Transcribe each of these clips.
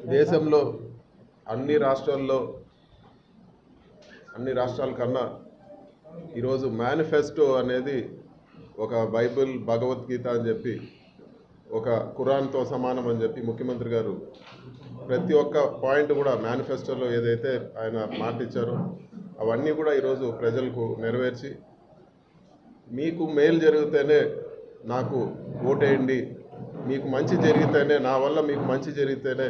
దేశంలో అన్ని రాష్ట్రాల్లో అన్ని రాష్ట్రాల కన్నా ఈరోజు మేనిఫెస్టో అనేది ఒక బైబిల్ భగవద్గీత అని చెప్పి ఒక ఖురాన్తో సమానం అని చెప్పి ముఖ్యమంత్రి గారు ప్రతి ఒక్క పాయింట్ కూడా మేనిఫెస్టోలో ఏదైతే ఆయన మాట ఇచ్చారో అవన్నీ కూడా ఈరోజు ప్రజలకు నెరవేర్చి మీకు మేలు జరిగితేనే నాకు ఓటేయండి మీకు మంచి జరిగితేనే నా వల్ల మీకు మంచి జరిగితేనే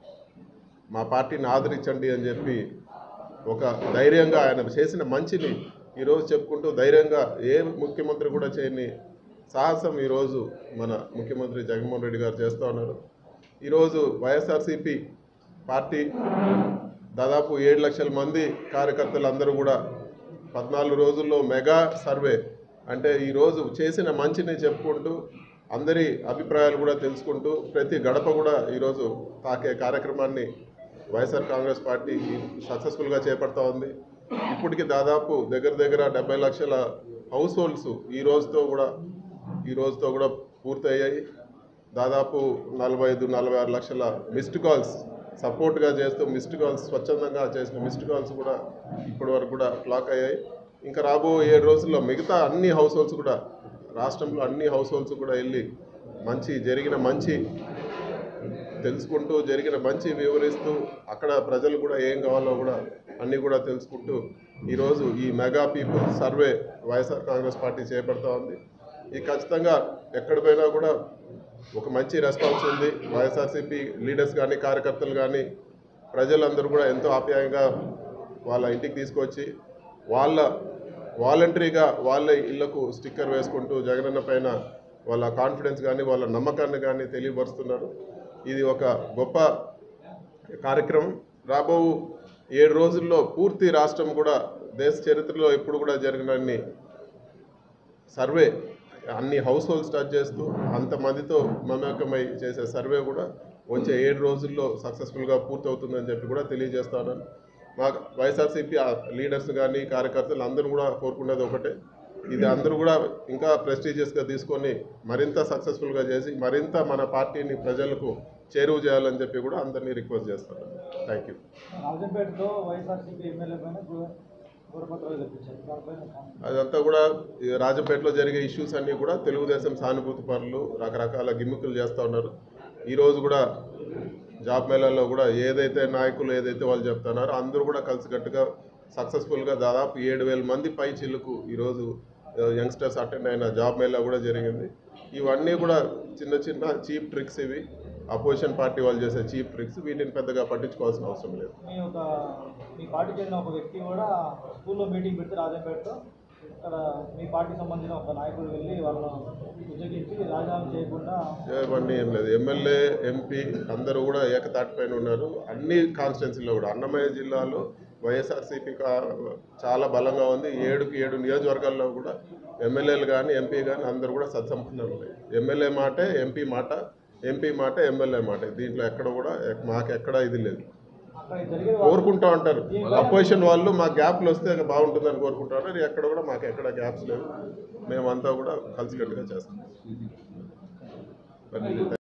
మా పార్టీని ఆదరించండి అని చెప్పి ఒక ధైర్యంగా ఆయన చేసిన మంచిని ఈరోజు చెప్పుకుంటూ ధైర్యంగా ఏ ముఖ్యమంత్రి కూడా చేయని సాహసం ఈరోజు మన ముఖ్యమంత్రి జగన్మోహన్ రెడ్డి గారు చేస్తూ ఉన్నారు ఈరోజు వైఎస్ఆర్సీపీ పార్టీ దాదాపు ఏడు లక్షల మంది కార్యకర్తలు అందరూ కూడా పద్నాలుగు రోజుల్లో మెగా సర్వే అంటే ఈరోజు చేసిన మంచిని చెప్పుకుంటూ అందరి అభిప్రాయాలు కూడా తెలుసుకుంటూ ప్రతి గడప కూడా ఈరోజు తాకే కార్యక్రమాన్ని వైఎస్ఆర్ కాంగ్రెస్ పార్టీ సక్సెస్ఫుల్గా చేపడతా ఉంది ఇప్పటికి దాదాపు దగ్గర దగ్గర డెబ్బై లక్షల హౌస్ హోల్డ్స్ ఈ రోజుతో కూడా ఈ రోజుతో కూడా పూర్తయ్యాయి దాదాపు నలభై ఐదు నలభై ఆరు లక్షల మిస్డ్ కాల్స్ సపోర్ట్గా చేస్తూ మిస్డ్ కాల్స్ స్వచ్ఛందంగా చేసిన మిస్డ్ కాల్స్ కూడా ఇప్పటి వరకు కూడా క్లాక్ అయ్యాయి ఇంకా రాబో ఏడు రోజుల్లో మిగతా అన్ని హౌస్ హోల్డ్స్ కూడా రాష్ట్రంలో అన్ని హౌస్ హోల్డ్స్ కూడా వెళ్ళి మంచి జరిగిన మంచి తెలుసుకుంటూ జరిగిన మంచి వివరిస్తూ అక్కడ ప్రజలు కూడా ఏం కావాలో కూడా అన్నీ కూడా తెలుసుకుంటూ ఈరోజు ఈ mega people survey YSR Congress party చేపడతా ఉంది ఈ ఖచ్చితంగా ఎక్కడ పోయినా కూడా ఒక మంచి రెస్పాన్స్ ఉంది వైఎస్ఆర్సీపీ లీడర్స్ కానీ కార్యకర్తలు కానీ ప్రజలందరూ కూడా ఎంతో ఆప్యాయంగా వాళ్ళ ఇంటికి తీసుకొచ్చి వాళ్ళ వాలంటరీగా వాళ్ళ ఇళ్లకు స్టిక్కర్ వేసుకుంటూ జగనన్న పైన వాళ్ళ కాన్ఫిడెన్స్ కానీ వాళ్ళ నమ్మకాన్ని కానీ తెలియపరుస్తున్నారు ఇది ఒక గొప్ప కార్యక్రమం రాబో ఏడు రోజుల్లో పూర్తి రాష్ట్రం కూడా దేశ చరిత్రలో ఎప్పుడు కూడా జరిగినన్ని సర్వే అన్ని హౌస్ హోల్డ్స్ టచ్ చేస్తూ అంతమందితో మమేకమై చేసే సర్వే కూడా వచ్చే ఏడు రోజుల్లో సక్సెస్ఫుల్గా పూర్తవుతుందని చెప్పి కూడా తెలియజేస్తాను మా వైఎస్ఆర్సీపీ లీడర్స్ కానీ కార్యకర్తలు అందరూ కూడా కోరుకునేది ఒకటే ఇది అందరూ కూడా ఇంకా ప్రెస్టీజియస్గా తీసుకొని మరింత సక్సెస్ఫుల్గా చేసి మరింత మన పార్టీని ప్రజలకు చేరువ చేయాలని చెప్పి కూడా అందరినీ రిక్వెస్ట్ చేస్తాను థ్యాంక్ యూ రాజంపేటలో వైఎస్ఆర్సీపీ ఎమ్మెల్యే పైన గు- గురపత్రాలు తెప్పించారు దానిపైన కామెంట్. అదంతా కూడా ఈ రాజంపేటలో జరిగే ఇష్యూస్ అన్నీ కూడా తెలుగుదేశం సానుభూతి పరులు రకరకాల గిమ్మికులు చేస్తూ ఉన్నారు ఈరోజు కూడా జాబ్ మేళాల్లో కూడా ఏదైతే నాయకులు ఏదైతే వాళ్ళు చెప్తున్నారో అందరూ కూడా కలిసికట్టుగా సక్సెస్ఫుల్గా దాదాపు ఏడు వేల మంది పై చిల్లుకు ఈరోజు యంగ్స్టర్స్ అటెండ్ అయిన జాబ్ మేళా కూడా జరిగింది ఇవన్నీ కూడా చిన్న చిన్న చీప్ ట్రిక్స్ ఇవి అపోజిషన్ పార్టీ వాళ్ళు చేసే చీప్ ట్రిక్స్ వీటిని పెద్దగా పట్టించుకోవాల్సిన అవసరం లేదు మీ ఒక మీ పార్టీ చెందిన ఒక వ్యక్తి కూడా స్కూల్లో మీటింగ్ పెడితే రాజంపేటలో అక్కడ మీ పార్టీకి సంబంధించిన ఒక నాయకుడు వెళ్ళి వాళ్ళను ఉద్యోగించి రాజీనామా చేయకుండా ఇవన్నీ ఏం లేదు ఎమ్మెల్యే ఎంపీ అందరూ కూడా ఏకతాటిపైన ఉన్నారు అన్ని కాన్స్టిట్యున్సీలో కూడా అన్నమయ్య జిల్లాలో వైఎస్ఆర్సీపీ కా- చాలా బలంగా ఉంది ఏడుకి ఏడు నియోజకవర్గాల్లో కూడా ఎమ్మెల్యేలు కానీ ఎంపీ కానీ అందరూ కూడా సత్సంపన్నులు ఉన్నాయి ఎమ్మెల్యే మాటే ఎంపీ మాట ఎంపీ మాట ఎమ్మెల్యే మాట దీంట్లో ఎక్కడ కూడా ఎక్- మాకు ఎక్కడ ఇది లేదు అక్కడ జరిగే కోరుకుంటా ఉంటారు అపోజిషన్ వాళ్ళు మా గ్యాప్లు వస్తే బాగుంటుందని కోరుకుంటా ఉంటారు ఎక్కడ కూడా మాకు ఎక్కడ గ్యాప్స్ లేవు మేమంతా కూడా కలిసికట్టుగా చేస్తాం మరి